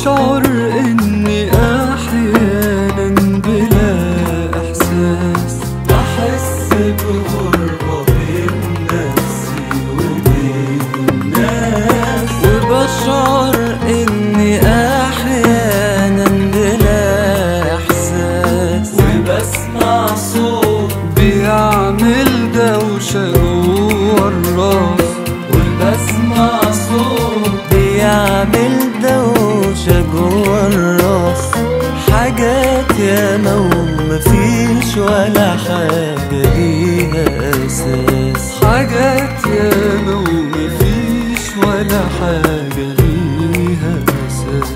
وبشعر اني احيانا بلا احساس بحس بغربة بين نفسي وبين الناس وبشعر اني احيانا بلا احساس وبسمع صوت بيعمل دوشة جوا الراس وبسمع صوت بيعمل دوشة جوا الراس حاجات ياما ومفيش ولا حاجة ليها أساس حاجات ياما ومفيش ولا حاجة ليها أساس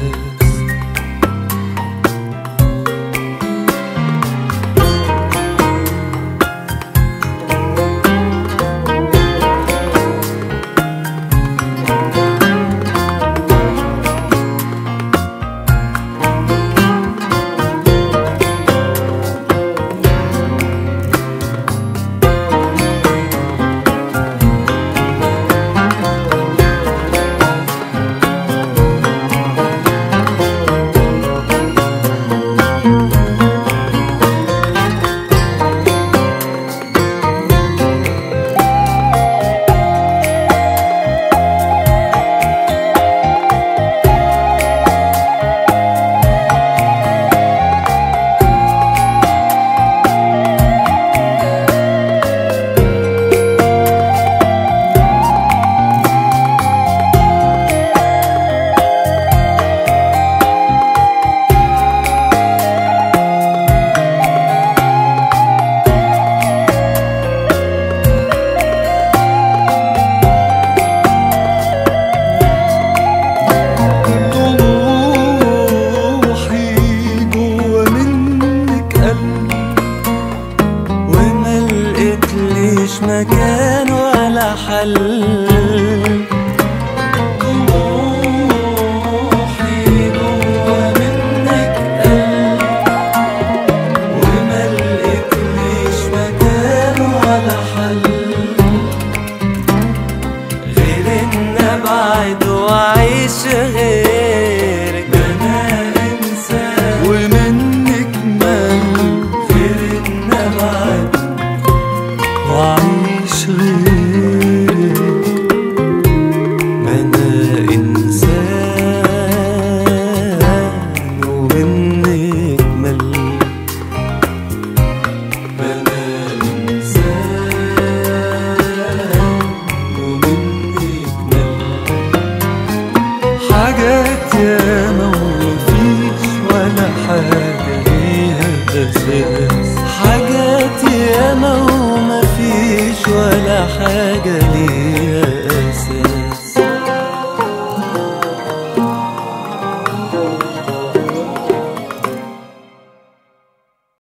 طموحي جوا منك قلب وما لقيتليش مكان ولا حل طموحي جوا منك قلب وما لقيتليش مكان ولا حل غير ان ابعد واعيش غيرك انا انسان ومنك مال غير ان ابعد واعيش غيرك